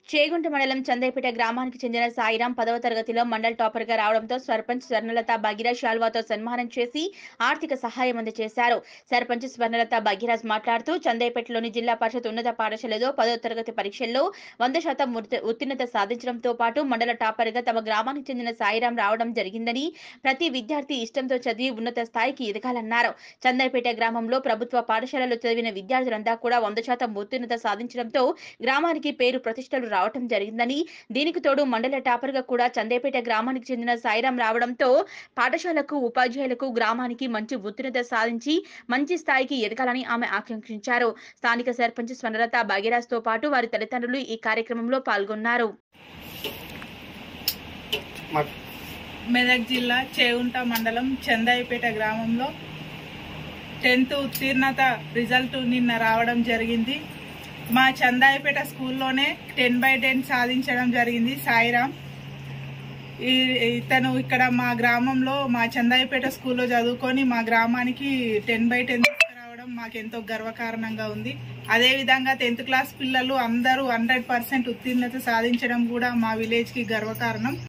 చేగుంట మండలం చందైపేట గ్రామానికి చెందిన సాయిరాం పదవ తరగతిలో మండల్ టాపర్ గా రావడంతో సర్పంచ్ స్వర్ణలత బగిరా శాల్వాతో సన్మానం చేసి ఆర్థిక సహాయం అందజేశారు సర్పంచ్ స్వర్ణలత బగిరాజ్ మాట్లాడుతూ చందైపేటలోని జిల్లా పరిషత్ ఉన్నత పాఠశాలలో పదవ తరగతి పరీక్షల్లో వంద శాతం ఉత్త- ఉత్తీర్ణత సాధించడంతో పాటు మండల టాపర్ గా తమ గ్రామానికి చెందిన సాయిరాం రావడం జరిగిందని ప్రతి విద్యార్థి ఇష్టంతో చదివి ఉన్నత స్థాయికి ఎదగాలన్నారు చందైపేట గ్రామంలో ప్రభుత్వ పాఠశాలలో చదివిన విద్యార్థులంతా కూడా వంద శాతం ఉత్తీర్ణత సాధించడంతో గ్రామానికి పేరు ప్రతిష్టలు రావటం జరిగిందని దీనికి తోడు మండల టాపర్ గా కూడా చందేపేట గ్రామానికి చెందిన సాయిరాం రావడంతో పాఠశాలకు ఉపాధ్యాయులకు గ్రామానికి మంచి ఉత్తీర్ణత సాధించి మంచి స్థాయికి ఎదగాలని ఆమె ఆకాంక్షించారు స్థానిక సర్పంచ్ స్వర్ణలత భాగ్యరాజ్ తో పాటు వారి తల్లిదండ్రులు ఈ కార్యక్రమంలో పాల్గొన్నారు మాకు మెదక్ జిల్లా చేగుంట మండలం చందాయిపేట గ్రామంలో టెన్త్ ఉత్తీర్ణత రిజల్ట్ నిన్న రావడం జరిగింది మా చందాయిపేట స్కూల్లోనే టెన్ బై టెన్ సాధించడం జరిగింది సాయిరామ్ ఈ- ఇతను ఇక్కడ మా గ్రామంలో మా చందాయిపేట స్కూల్లో చదువుకొని మా గ్రామానికి టెన్ బై టెన్ తీసుకురావడం మాకెంతో గర్వకారణంగా ఉంది అదేవిధంగా టెన్త్ క్లాస్ పిల్లలు అందరూ హండ్రెడ్ పర్సెంట్ ఉత్తీర్ణత సాధించడం కూడా మా విలేజ్కి గర్వకారణం